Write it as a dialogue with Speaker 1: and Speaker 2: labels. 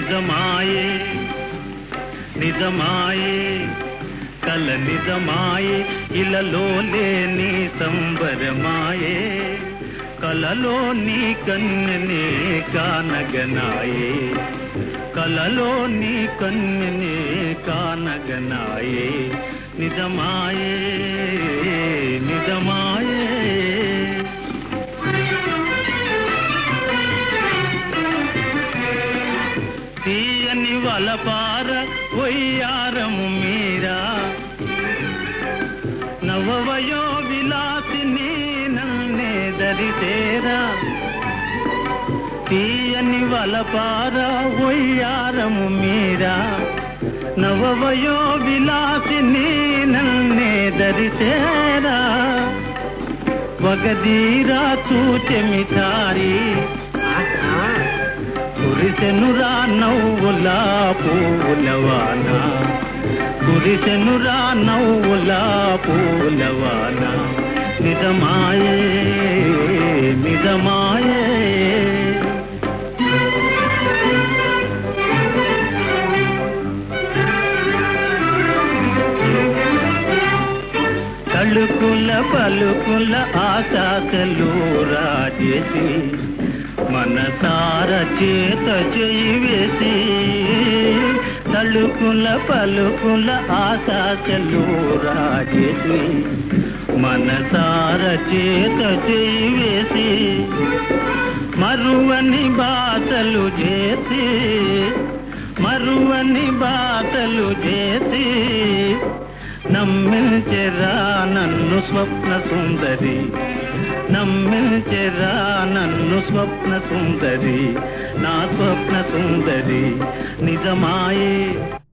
Speaker 1: నిజమాయే నిజమాయే కల నిజమాయే ఇలలో లేని సంబరమాయే కలలో నీ కన్నెనే కానగనాయే కలలో నీ కన్నెనే కానగనాయే నిజమాయే నిజమాయే తీయని వలపార ఒయ్యారము మీరా నవవయో విలాసిని నన్నే దరితేరా తీయని వలపార ఒయ్యారము మీరా నవవయో విలాసిని నన్నే దరితేరా వగదీరా తూచెమిటారి కురిసెనురా నవ్వులా పూలవాన కురిసెనురా నవ్వులా పూలవాన నిజమాయే నిజమాయే తళుకుల పలుకుల ఆశాసలు రాజేసి మనసార చేత చేయి వేసి తళుకుల పలుకుల ఆశాసలు రాజేసి మనసార చేత చేయి వేసి మరువని బాటలు చేసి మరువని బాటలు చేసి నమ్మించెరా నన్ను స్వప్న సుందరి నమ్మించెరా నన్ను స్వప్న సుందరి నా స్వప్న సుందరి నిజమాయే